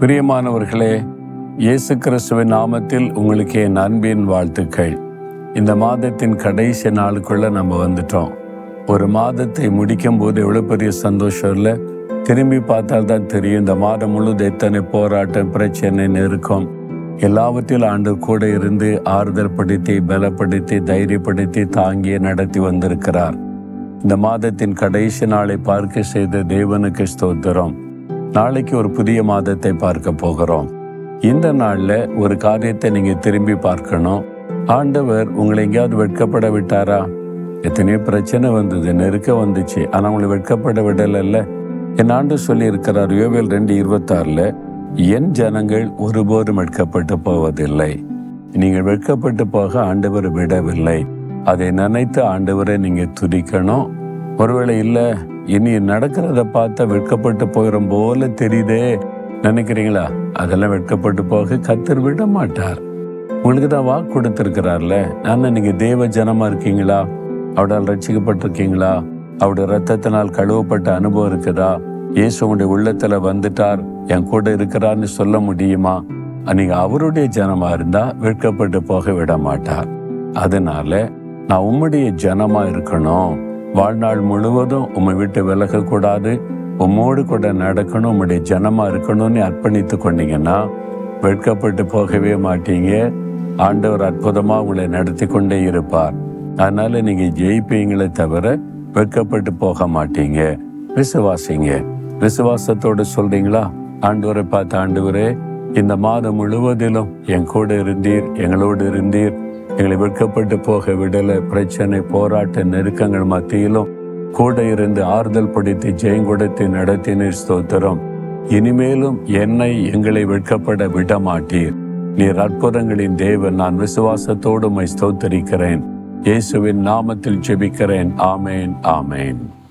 பிரியமானவர்களே இயேசு கிறிஸ்துவின் நாமத்தில் உங்களுக்கு என் அன்பின் வாழ்த்துக்கள் இந்த மாதத்தின் கடைசி நாளுக்குள்ள நம்ம வந்துட்டோம் ஒரு மாதத்தை முடிக்கும் போது எவ்வளோ பெரிய சந்தோஷம் இல்லை திரும்பி பார்த்தால் தான் தெரியும் இந்த மாதம் முழுவதும் எத்தனை போராட்டம் பிரச்சனை நெருக்கம் எல்லாவற்றிலும் ஆண்டு கூட இருந்து ஆறுதல் படுத்தி பலப்படுத்தி தைரியப்படுத்தி தாங்கியே நடத்தி வந்திருக்கிறார் இந்த மாதத்தின் கடைசி நாளை பார்க்க செய்த தேவனுக்கு ஸ்தோத்திரம் நாளைக்கு ஒரு புதிய மாதத்தை பார்க்க போகிறோம் இந்த நாளில் ஒரு காரியத்தை நீங்கள் திரும்பி பார்க்கணும் ஆண்டவர் உங்களை எங்கேயாவது வெட்கப்பட விட்டாரா எத்தனையோ பிரச்சனை வந்தது நெருக்க வந்துச்சு ஆனால் உங்களை வெட்கப்பட விடலைல்ல என் ஆண்டு சொல்லி இருக்கிறார் யோவேல் ரெண்டு இருபத்தாறில் என் ஜனங்கள் ஒருபோதும் வெட்கப்பட்டு போவதில்லை நீங்கள் வெட்கப்பட்டு போக ஆண்டவர் விடவில்லை அதை நினைத்து ஆண்டவரை நீங்கள் துதிக்கணும் ஒருவேளை இல்லை இனி நடக்கிறத பார்த்தா வெட்கப்பட்டு போயிடும் போல தெரியுதே நினைக்கிறீங்களா அதெல்லாம் வெட்கப்பட்டு போக கத்தர் விட மாட்டார் உங்களுக்கு தான் வாக்கு கொடுத்துருக்கிறார்ல ஆனால் நீங்கள் தேவ ஜனமா இருக்கீங்களா அவடால் ரட்சிக்கப்பட்டிருக்கீங்களா அவருடைய ரத்தத்தினால் கழுவப்பட்ட அனுபவம் இருக்குதா இயேசு உங்களுடைய உள்ளத்துல வந்துட்டார் என் கூட இருக்கிறார்னு சொல்ல முடியுமா நீங்க அவருடைய ஜனமா இருந்தா வெட்கப்பட்டு போக விட மாட்டார் அதனால நான் உம்முடைய ஜனமா இருக்கணும் வாழ்நாள் முழுவதும் உம்மை விட்டு விலகக்கூடாது உம்மோடு கூட நடக்கணும் உம்முடைய ஜனமா இருக்கணும்னு அர்ப்பணித்து கொண்டீங்கன்னா வெட்கப்பட்டு போகவே மாட்டீங்க ஆண்டவர் அற்புதமா உங்களை நடத்தி கொண்டே இருப்பார் அதனால நீங்க ஜெயிப்பீங்களே தவிர வெட்கப்பட்டு போக மாட்டீங்க விசுவாசிங்க விசுவாசத்தோடு சொல்றீங்களா ஆண்டவரை பார்த்து ஆண்டவரே இந்த மாதம் முழுவதிலும் என் கூட இருந்தீர் எங்களோடு இருந்தீர் எங்களை வெட்கப்பட்டு போக விடல பிரச்சனை போராட்ட நெருக்கங்கள் மத்தியிலும் கூட இருந்து ஆறுதல் படுத்தி ஜெயங்கொடுத்து நடத்தினீர் ஸ்தோத்திரம் இனிமேலும் என்னை எங்களை வெட்கப்பட விட மாட்டீர் நீர் அற்புதங்களின் தேவன் நான் விசுவாசத்தோடு மை ஸ்தோத்தரிக்கிறேன் இயேசுவின் நாமத்தில் ஜெபிக்கிறேன் ஆமேன் ஆமேன்